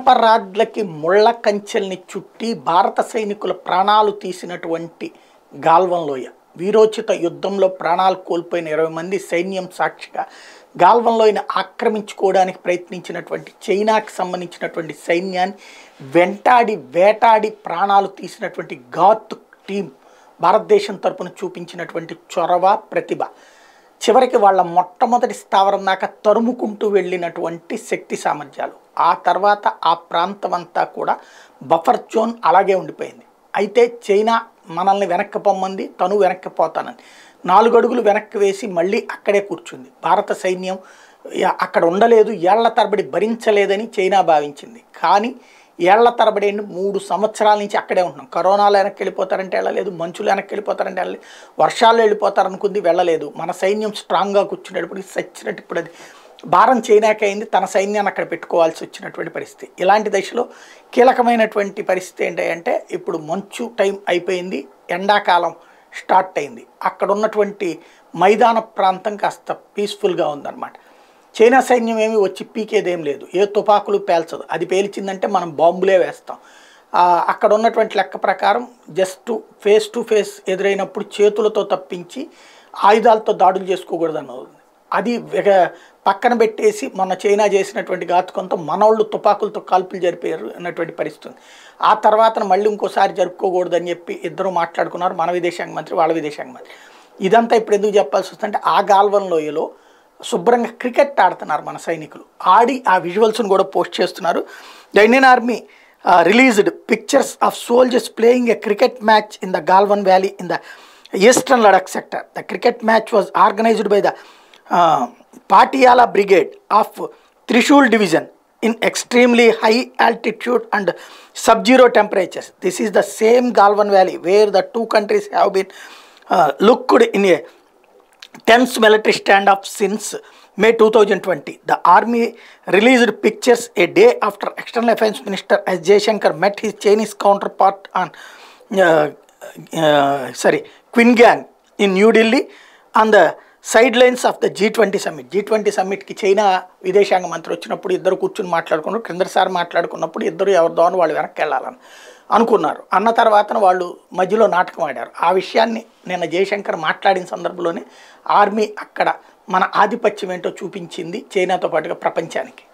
ఇనపరాడ్లకి ముళ్ళ కంచెల్ని చుట్టి భారత సైనికుల ప్రాణాలు తీసినటువంటి గాల్వన్ లోయ వీరోచిత యుద్ధంలో ప్రాణాలు కోల్పోయిన ఇరవై మంది సైన్యం సాక్షిగా గాల్వన్ లోయని ఆక్రమించుకోవడానికి ప్రయత్నించినటువంటి చైనాకి సంబంధించినటువంటి సైన్యాన్ని వెంటాడి వేటాడి ప్రాణాలు తీసినటువంటి గాత్ టీం భారతదేశం తరపున చూపించినటువంటి చొరవ ప్రతిభ చివరికి వాళ్ళ మొట్టమొదటి స్థావరం దాకా తరుముకుంటూ వెళ్ళినటువంటి శక్తి సామర్థ్యాలు ఆ తర్వాత ఆ ప్రాంతం అంతా కూడా బఫర్ జోన్ అలాగే ఉండిపోయింది అయితే చైనా మనల్ని వెనక్కి పొమ్మంది తను వెనక్కి పోతానని నాలుగు అడుగులు వెనక్కి వేసి మళ్ళీ అక్కడే కూర్చుంది భారత సైన్యం యా- అక్కడ ఉండలేదు ఏళ్ల తరబడి భరించలేదని చైనా భావించింది కానీ ఏళ్ల తరబడి ఏంటి మూడు సంవత్సరాల నుంచి అక్కడే ఉంటున్నాం కరోనాలో వెనక్కి వెళ్ళిపోతారంటే వెళ్ళలేదు మంచులు వెనక్కి వెళ్ళిపోతారంటే వెళ్ళలేదు వర్షాలు వెళ్ళిపోతారనుకుంది వెళ్ళలేదు మన సైన్యం స్ట్రాంగ్గా కూర్చునేటప్పటికి సచ్చినట్టు ఇప్పుడు అది భారం చైనాకి అయింది తన సైన్యాన్ని అక్కడ పెట్టుకోవాల్సి వచ్చినటువంటి పరిస్థితి ఇలాంటి దశలో కీలకమైనటువంటి పరిస్థితి ఏంటి అంటే ఇప్పుడు మంచు టైం అయిపోయింది ఎండాకాలం స్టార్ట్ అయింది అక్కడ ఉన్నటువంటి మైదాన ప్రాంతం కాస్త పీస్ఫుల్గా ఉందన్నమాట చైనా సైన్యం ఏమి వచ్చి పీకేదేం లేదు ఏ తుపాకులు పేల్చదు అది పేల్చిందంటే మనం బాంబులే వేస్తాం ఆ, అక్కడ ఉన్నటువంటి లెక్క ప్రకారం జస్ట్ ఫేస్ టు ఫేస్ ఎదురైనప్పుడు చేతులతో తప్పించి ఆయుధాలతో దాడులు చేసుకోకూడదని ఉంది అది వెగ- పక్కన పెట్టేసి మొన్న చైనా చేసినటువంటి ఘాతుకంతో మనోళ్ళు తుపాకులతో కాల్పులు జరిపారు అన్నటువంటి పరిస్థితి ఉంది ఆ తర్వాత మళ్ళీ ఇంకోసారి జరుపుకోకూడదని చెప్పి ఇద్దరు మాట్లాడుకున్నారు మన విదేశాంగ మంత్రి వాళ్ళ విదేశాంగ మంత్రి ఇదంతా ఇప్పుడు ఎందుకు చెప్పాల్సి వస్తుందంటే ఆ గాల్వన్ లోయలో శుభ్రంగా క్రికెట్ ఆడుతున్నారు మన సైనికులు ఆడి ఆ విజువల్స్ను కూడా పోస్ట్ చేస్తున్నారు the Indian army released pictures of soldiers playing a cricket match in the Galwan valley in the eastern Ladakh sector the cricket match was organised by the Patiala brigade of Trishul division in extremely high altitude and sub-zero temperatures. This is the same Galvan Valley where the two countries have been uh, looked in a tense military standoff since May 2020. The army released pictures a day after External Affairs Minister S. Jaishankar met his Chinese counterpart on uh, uh, sorry Qingyang in New Delhi on the side lines of the G twenty summit G twenty సమ్మిట్కి China విదేశాంగ మంత్రి వచ్చినప్పుడు ఇద్దరు కూర్చుని మాట్లాడుకున్నారు క్రిందసారి మాట్లాడుకున్నప్పుడు ఇద్దరు ఎవరిదో అని వాళ్ళు వెనక్కి వెళ్ళాలని అనుకున్నారు అన్న తర్వాత వాళ్ళు మధ్యలో నాటకం ఆడారు ఆ విషయాన్ని నిన్న జయశంకర్ మాట్లాడిన సందర్భంలోనే ఆర్మీ అక్కడ మన ఆధిపత్యం ఏంటో చూపించింది చైనాతో పాటుగా ప్రపంచానికి